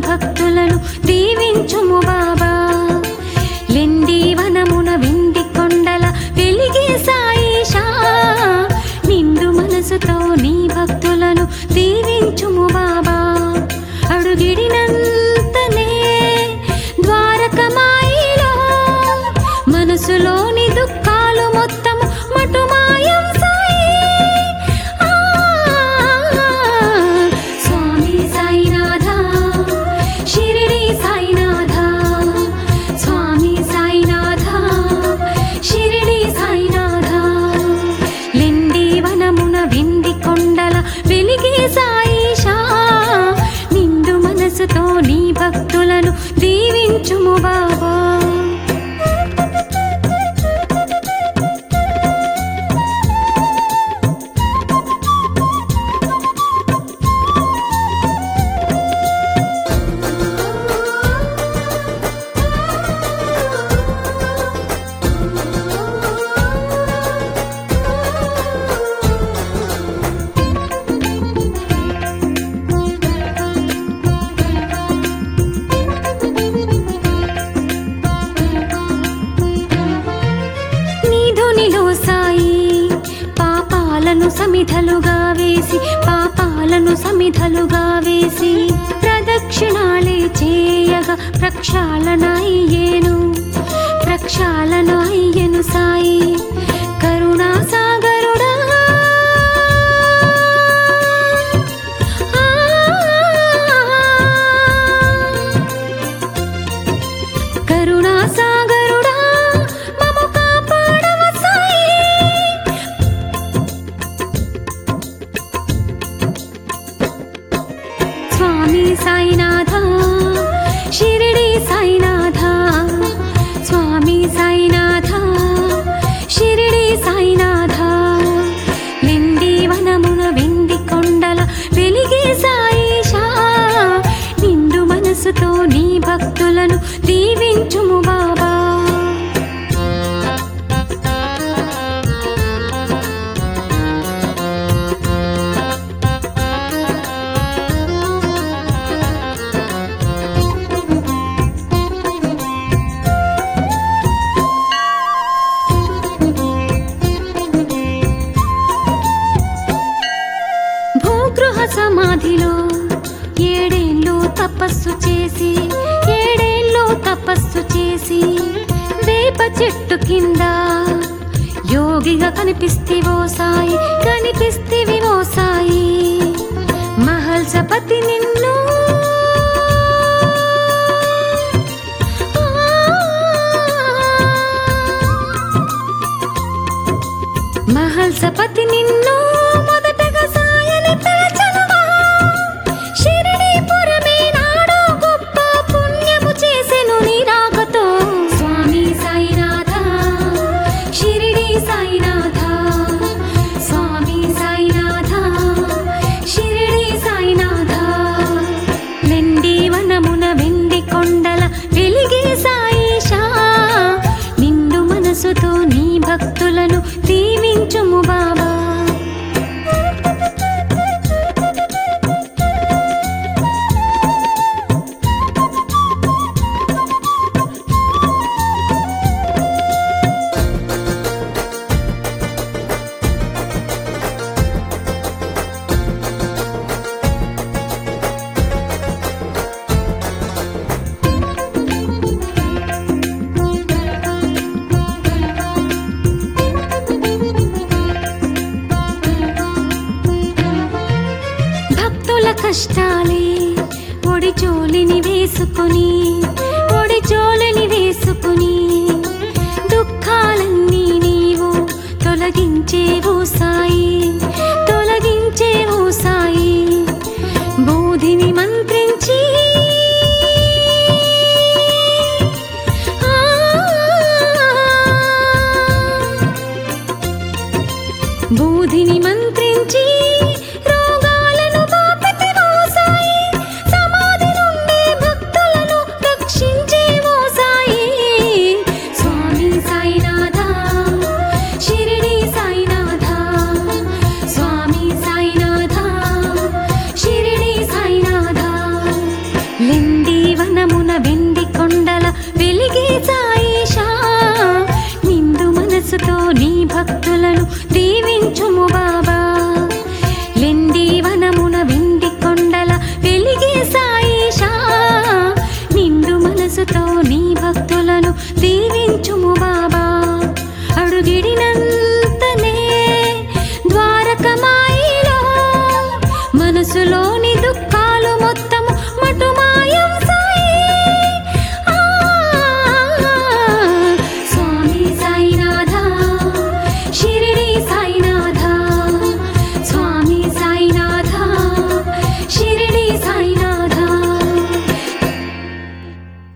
భక్తులను దీవించుము బాబా లెండి వనమున వెండి కొండల వెలిగే సాయిషా నిండు మనసుతో నీ భక్తులను దీవించుము బాబా అడుగిడినంతనే ద్వారకమాయిలో మనసులోని దుఃఖాలు మొత్తం మటుమాయం సాయి ఆ, స్వామి సాయినాథ షిరిడి సాయినాథ స్వామి సాయినాథ షిరిడి సాయినాథ లెండి వనమున వెండి కొండల వెలిగే సాయిషా నిండు మనసుతో నీ భక్తులను దీవించుము బాబా నీధునిలో సాయి పాపాలను సమిధలుగా వేసి పాపాలను సమిధలుగా వేసి ప్రదక్షిణాలే చేయగా ప్రక్షాళన అయ్యేను ప్రక్షాళన అయ్యెను సాయి కరుణా సాగరుడా ఆ కరుణా సాగరుడా మము కాపాడవ సాయి స్వామి సాయినాథ షిరిడి సాయినాథ స్వామి సాయినాథ షిరిడి సాయినాథ లిండి వనమున వెండి కొండల వెలిగే సాయిషా నిండు మనసుతో నీ భక్తులను దీవించుము బాబా భూగృహ సమాధిలో ఏడేళ్ళు తపస్సు చేసి ఏడేళ్ళు తపస్సు చేసి వేప చెట్టు కింద యోగిగా కనిపిస్తివో సాయి కనిపిస్తివివో సాయి మహల్సపతి నిన్ను మహల్సపతి నిన్ను మొదటగా సాయని పిలచనుమా షిరిడీపురమే నాడు గొప్ప పుణ్యము చేసెను నీ రాకతో స్వామి సాయినాథ షిరిడి సాయినాథ స్వామి సాయినాథ షిరిడి సాయినాథ లెండి వనమున వెండి కొండల వెలిగే సాయిషా నిండు మనసుతో నీ భక్తులను దీవించుము బాబా భక్తుల కష్టాలే ఒడి చోలిని వేసుకుని ఒడి చోలిని వేసుకుని దుఃఖాలన్నీ నీవు తొలగించేవు సాయి తొలగించేవు సాయి బోధిని మంత్రించి ఆ బూధిని మంత్రించి రోగాలను బాపితివో సాయి సమాధి నుండి భక్తులను రక్షించేవో సాయి స్వామి సాయినాథ మనసులో